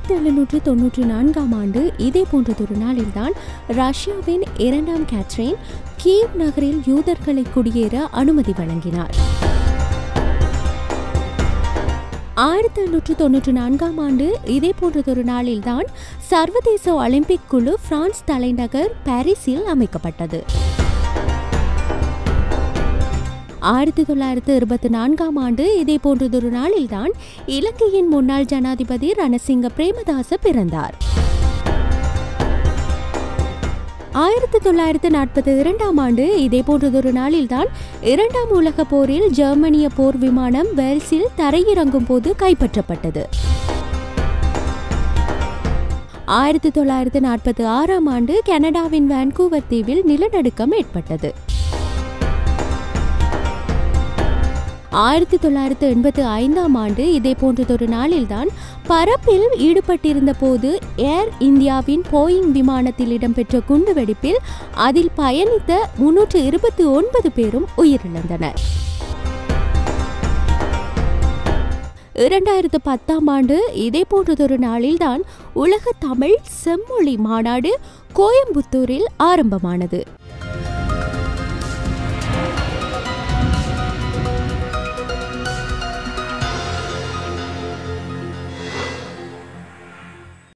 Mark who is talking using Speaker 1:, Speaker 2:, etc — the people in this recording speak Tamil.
Speaker 1: ஆயிரத்தி எழுநூற்று தொன்னூற்றி நான்காம் ஆண்டு இதே போன்றதொரு நாளில்தான் ரஷ்யாவின் இரண்டாம் கேத்ரின் கீவ் நகரில் யூதர்களை குடியேற அனுமதி வழங்கினார் ஆயிரத்தி எண்ணூற்று தொன்னூற்றி நான்காம் ஆண்டு இதே போன்றதொரு நாளில்தான் சர்வதேச ஒலிம்பிக் குழு பிரான்ஸ் தலைநகர் பாரிஸில் அமைக்கப்பட்டது ஆயிரத்தி தொள்ளாயிரத்து இருபத்தி நான்காம் ஆண்டு இதே போன்றதொரு நாளில்தான் இலங்கையின் முன்னாள் ஜனாதிபதி ரணசிங்க பிரேமதாச பிறந்தார் ஆயிரத்தி தொள்ளாயிரத்து நாற்பத்தி இரண்டாம் ஆண்டு இதே போன்றதொரு நாளில்தான் இரண்டாம் உலக போரில் ஜெர்மனிய போர் விமானம் வேல்ஸில் தரையிறங்கும் போது கைப்பற்றப்பட்டது ஆயிரத்தி தொள்ளாயிரத்து நாற்பத்தி ஆறாம் ஆண்டு கனடாவின் வான்கூவர் தீவில் நிலநடுக்கம் ஏற்பட்டது ஆயிரத்தி தொள்ளாயிரத்து எண்பத்தி ஐந்தாம் ஆண்டு இதே போன்றதொரு நாளில்தான் பறப்பில் ஈடுபட்டிருந்த போது ஏர் இந்தியாவின் போயிங் விமானத்தில் இடம்பெற்ற குண்டுவெடிப்பில் அதில் பயணித்த முன்னூற்று இருபத்தி ஒன்பது பேரும் உயிரிழந்தனர் இரண்டாயிரத்து பத்தாம் ஆண்டு இதே போன்றதொரு நாளில்தான் உலக தமிழ் செம்மொழி மாநாடு கோயம்புத்தூரில் ஆரம்பமானது